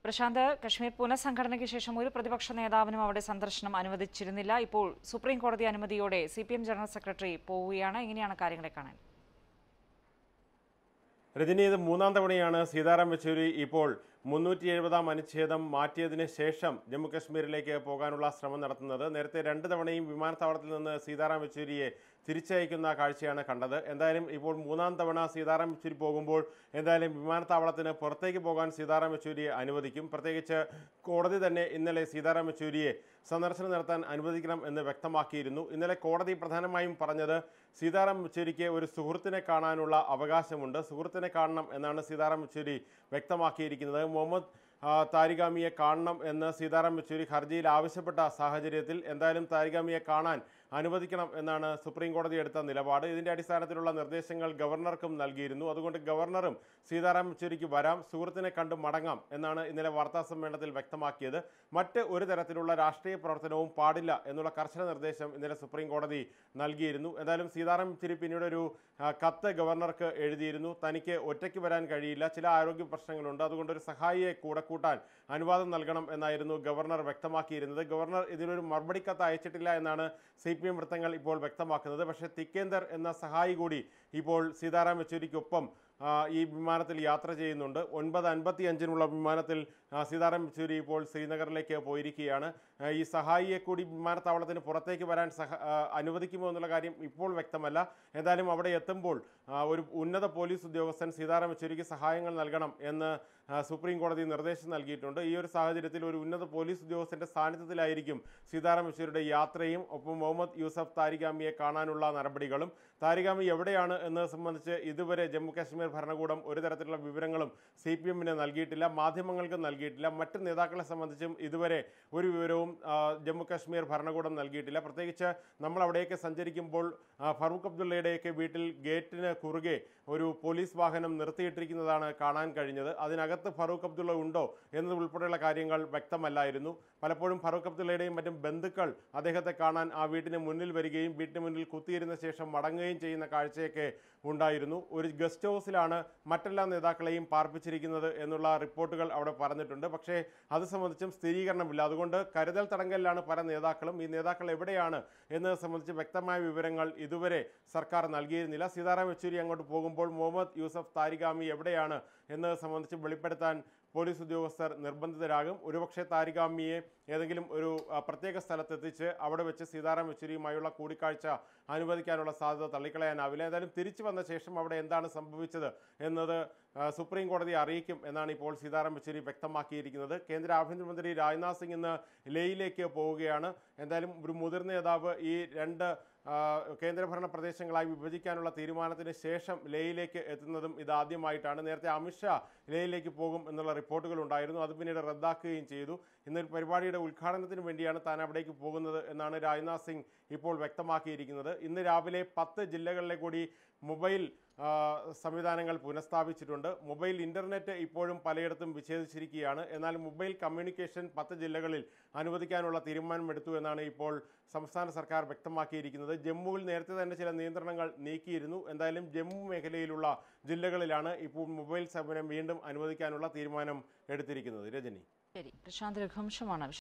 പ്രശാന്ത് കശ്മീർ പുനഃസംഘടനയ്ക്ക് ശേഷം ഒരു പ്രതിപക്ഷ നേതാവിനും അവിടെ സന്ദർശനം അനുവദിച്ചിരുന്നില്ല ഇപ്പോൾ സുപ്രീം കോടതി അനുമതിയോടെ സി ജനറൽ സെക്രട്ടറി പോവുകയാണ് എങ്ങനെയാണ് കാര്യങ്ങളെ കാണാൻ രജനി ഇത് മൂന്നാം തവണയാണ് സീതാറാം യെച്ചൂരി ഇപ്പോൾ മുന്നൂറ്റി എഴുപതാം അനുച്ഛേദം മാറ്റിയതിന് ശേഷം ജമ്മു കശ്മീരിലേക്ക് പോകാനുള്ള ശ്രമം നടത്തുന്നത് നേരത്തെ രണ്ട് തവണയും വിമാനത്താവളത്തിൽ നിന്ന് സീതാറാം യെച്ചൂരിയെ തിരിച്ചയക്കുന്ന കാഴ്ചയാണ് കണ്ടത് എന്തായാലും ഇപ്പോൾ മൂന്നാം തവണ സീതാറാം യെച്ചൂരി പോകുമ്പോൾ എന്തായാലും വിമാനത്താവളത്തിന് പുറത്തേക്ക് പോകാൻ സീതാറാം യെച്ചൂരിയെ അനുവദിക്കും പ്രത്യേകിച്ച് കോടതി തന്നെ ഇന്നലെ സീതാറാം യെച്ചൂരിയെ സന്ദർശനം നടത്താൻ അനുവദിക്കണം എന്ന് വ്യക്തമാക്കിയിരുന്നു ഇന്നലെ കോടതി പ്രധാനമായും പറഞ്ഞത് സീതാറാം യെച്ചൂരിക്ക് ഒരു സുഹൃത്തിനെ കാണാനുള്ള അവകാശമുണ്ട് സുഹൃത്തിനെ കാണണം എന്നാണ് സീതാറാം യെച്ചൂരി വ്യക്തമാക്കിയിരിക്കുന്നത് മുഹമ്മദ് ആ, താരിഗാമിയെ കാണണം എന്ന് സീതാറാം യെച്ചൂരി ഹർജിയിൽ ആവശ്യപ്പെട്ട സാഹചര്യത്തിൽ എന്തായാലും താരിഗാമിയെ കാണാൻ അനുവദിക്കണം എന്നാണ് സുപ്രീം കോടതി എടുത്ത നിലപാട് ഇതിന്റെ അടിസ്ഥാനത്തിലുള്ള നിർദ്ദേശങ്ങൾ ഗവർണർക്കും നൽകിയിരുന്നു അതുകൊണ്ട് ഗവർണറും സീതാറാം യെച്ചൂരിക്ക് വരാം സുഹൃത്തിനെ കണ്ട് മടങ്ങാം എന്നാണ് ഇന്നലെ വാർത്താ സമ്മേളനത്തിൽ വ്യക്തമാക്കിയത് മറ്റ് ഒരു തരത്തിലുള്ള രാഷ്ട്രീയ പ്രവർത്തനവും പാടില്ല എന്നുള്ള കർശന നിർദ്ദേശം ഇന്നലെ സുപ്രീം കോടതി നൽകിയിരുന്നു എന്തായാലും സീതാറാം യെച്ചൂരി പിന്നീട് ഒരു ആ, കത്ത് ഗവർണർക്ക് എഴുതിയിരുന്നു തനിക്ക് ഒറ്റയ്ക്ക് വരാൻ കഴിയില്ല ചില ആരോഗ്യ പ്രശ്നങ്ങളുണ്ട് അതുകൊണ്ട് ഒരു സഹായിയെ കൂടെ കൂട്ടാൻ അനുവാദം നൽകണം എന്നായിരുന്നു ഗവർണർ വ്യക്തമാക്കിയിരുന്നത് ഗവർണർ ഇതിനൊരു മറുപടി കത്ത് അയച്ചിട്ടില്ല എന്നാണ് സി പി എം വൃത്തങ്ങൾ ഇപ്പോൾ വ്യക്തമാക്കുന്നത് പക്ഷേ തിക്കേന്ദർ എന്ന സഹായി കൂടി ഇപ്പോൾ സീതാറാം യെച്ചൂരിക്കൊപ്പം ആ, ഈ വിമാനത്തിൽ യാത്ര ചെയ്യുന്നുണ്ട് ഒൻപത് അൻപത്തി അഞ്ചിനുള്ള വിമാനത്തിൽ ആ, സീതാറാം യെച്ചൂരി ഇപ്പോൾ ശ്രീനഗറിലേക്ക് പോയിരിക്കുകയാണ് ആ, ഈ സഹായിയെ കൂടി വിമാനത്താവളത്തിന് പുറത്തേക്ക് വരാൻ സഹ ആ, അനുവദിക്കുമോ എന്നുള്ള കാര്യം ഇപ്പോൾ വ്യക്തമല്ല എന്തായാലും അവിടെ എത്തുമ്പോൾ ആ, ഒരു ഉന്നത പോലീസ് ഉദ്യോഗസ്ഥൻ സീതാറാം യെച്ചൂരിക്ക് സഹായങ്ങൾ നൽകണം എന്ന് ആ, സുപ്രീം കോടതി നിർദ്ദേശം നൽകിയിട്ടുണ്ട് ഈ ഒരു സാഹചര്യത്തിൽ ഒരു ഉന്നത പോലീസ് ഉദ്യോഗസ്ഥന്റെ സാന്നിധ്യത്തിലായിരിക്കും സീതാറാം യെച്ചൂരിയുടെ യാത്രയും ഒപ്പം മുഹമ്മദ് യൂസഫ് താരിഗാമിയെ കാണാനുള്ള നടപടികളും താരിഗാമി എവിടെയാണ് എന്നത് സംബന്ധിച്ച് ഇതുവരെ ജമ്മു കാശ്മീർ ഭരണകൂടം ഒരു തരത്തിലുള്ള വിവരങ്ങളും സി പി എമ്മിന് നൽകിയിട്ടില്ല മാധ്യമങ്ങൾക്ക് നൽകിയിട്ടില്ല മറ്റ് നേതാക്കളെ സംബന്ധിച്ചും ഇതുവരെ ഒരു വിവരവും ആ, ജമ്മു കാശ്മീർ ഭരണകൂടം നൽകിയിട്ടില്ല പ്രത്യേകിച്ച് നമ്മൾ അവിടേക്ക് സഞ്ചരിക്കുമ്പോൾ ആ, ഫറൂഖ് അബ്ദുള്ളയുടെയൊക്കെ വീട്ടിൽ ഗേറ്റിന് കുറുകെ ഒരു പോലീസ് വാഹനം നിർത്തിയിട്ടിരിക്കുന്നതാണ് കാണാൻ കഴിഞ്ഞത് അതിനകത്ത് ഫറൂഖ് അബ്ദുള്ള ഉണ്ടോ എന്നത് ഉൾപ്പെടെയുള്ള കാര്യങ്ങൾ വ്യക്തമല്ലായിരുന്നു പലപ്പോഴും ഫറൂഖ് അബ്ദുള്ളയുടെയും മറ്റും ബന്ധുക്കൾ അദ്ദേഹത്തെ കാണാൻ ആ വീട്ടിന് മുന്നിൽ വരികയും വീട്ടിന് മുന്നിൽ കുത്തിയിരുന്ന ശേഷം മടങ്ങുകയും ചെയ്യുന്ന കാഴ്ചയൊക്കെ ഉണ്ടായിരുന്നു ഒരു ഗസ്റ്റ് ഹൗസിലാണ് മറ്റെല്ലാ നേതാക്കളെയും പാർപ്പിച്ചിരിക്കുന്നത് എന്നുള്ള റിപ്പോർട്ടുകൾ അവിടെ പറഞ്ഞിട്ടുണ്ട് പക്ഷേ അത് സംബന്ധിച്ചും സ്ഥിരീകരണമില്ല അതുകൊണ്ട് കരുതൽ തടങ്കലിലാണ് പല നേതാക്കളും ഈ നേതാക്കൾ എവിടെയാണ് എന്നത് സംബന്ധിച്ച് വ്യക്തമായ വിവരങ്ങൾ ഇതുവരെ സർക്കാർ നൽകിയിരുന്നില്ല സീതാറാം യെച്ചൂരി അങ്ങോട്ട് പോകുമ്പോൾ മുഹമ്മദ് യൂസഫ് താരിഗാമി എവിടെയാണ് എന്നത് സംബന്ധിച്ച് വെളിപ്പെടുത്താൻ പോലീസ് ഉദ്യോഗസ്ഥർ നിർബന്ധിതരാകും ഒരുപക്ഷെ താരിഗാമിയെ ഏതെങ്കിലും ഒരു ആ, പ്രത്യേക സ്ഥലത്തെത്തിച്ച് അവിടെ വെച്ച് സീതാറാം യെച്ചൂരിയുമായുള്ള കൂടിക്കാഴ്ച അനുവദിക്കാനുള്ള സാധ്യത തള്ളിക്കളയാനാവില്ല ഏതായാലും തിരിച്ചു വന്ന ശേഷം അവിടെ എന്താണ് സംഭവിച്ചത് എന്നത് ആ, സുപ്രീം കോടതി അറിയിക്കും എന്നാണ് ഇപ്പോൾ സീതാറാം യെച്ചൂരി വ്യക്തമാക്കിയിരിക്കുന്നത് കേന്ദ്ര ആഭ്യന്തരമന്ത്രി രാജ്നാഥ് സിംഗ് ഇന്ന് ലേയിലേക്ക് പോവുകയാണ് എന്തായാലും ഒരു മുതിർന്ന നേതാവ് ഈ രണ്ട് ആ, കേന്ദ്രഭരണ പ്രദേശങ്ങളായി വിഭജിക്കാനുള്ള തീരുമാനത്തിന് ശേഷം ലേയിലേക്ക് എത്തുന്നതും ഇതാദ്യമായിട്ടാണ് നേരത്തെ അമിത്ഷാ ലേയിലേക്ക് പോകും എന്നുള്ള റിപ്പോർട്ടുകൾ ഉണ്ടായിരുന്നു അത് പിന്നീട് റദ്ദാക്കുകയും ചെയ്തു ഇന്നൊരു പരിപാടിയുടെ ഉദ്ഘാടനത്തിന് വേണ്ടിയാണ് താൻ അവിടേക്ക് പോകുന്നത് എന്നാണ് രാജ്നാഥ് സിംഗ് ഇപ്പോൾ വ്യക്തമാക്കിയിരിക്കുന്നത് ഇന്ന് രാവിലെ പത്ത് ജില്ലകളിലെ കൂടി മൊബൈൽ ആ, സംവിധാനങ്ങൾ പുനഃസ്ഥാപിച്ചിട്ടുണ്ട് മൊബൈൽ ഇന്റർനെറ്റ് ഇപ്പോഴും പലയിടത്തും വിച്ഛേദിച്ചിരിക്കുകയാണ് എന്നാൽ മൊബൈൽ കമ്മ്യൂണിക്കേഷൻ പത്ത് ജില്ലകളിൽ അനുവദിക്കാനുള്ള തീരുമാനമെടുത്തു എന്നാണ് ഇപ്പോൾ സംസ്ഥാന സർക്കാർ വ്യക്തമാക്കിയിരിക്കുന്നത് ജമ്മുവിൽ നേരത്തെ തന്നെ ചില നിയന്ത്രണങ്ങൾ നീക്കിയിരുന്നു എന്തായാലും ജമ്മു മേഖലയിലുള്ള ജില്ലകളിലാണ് ഇപ്പോൾ മൊബൈൽ സേവനം വീണ്ടും അനുവദിക്കാനുള്ള തീരുമാനം എടുത്തിരിക്കുന്നത് രജനി ശരി പ്രശാന്ത് രഘുവംശമാണ്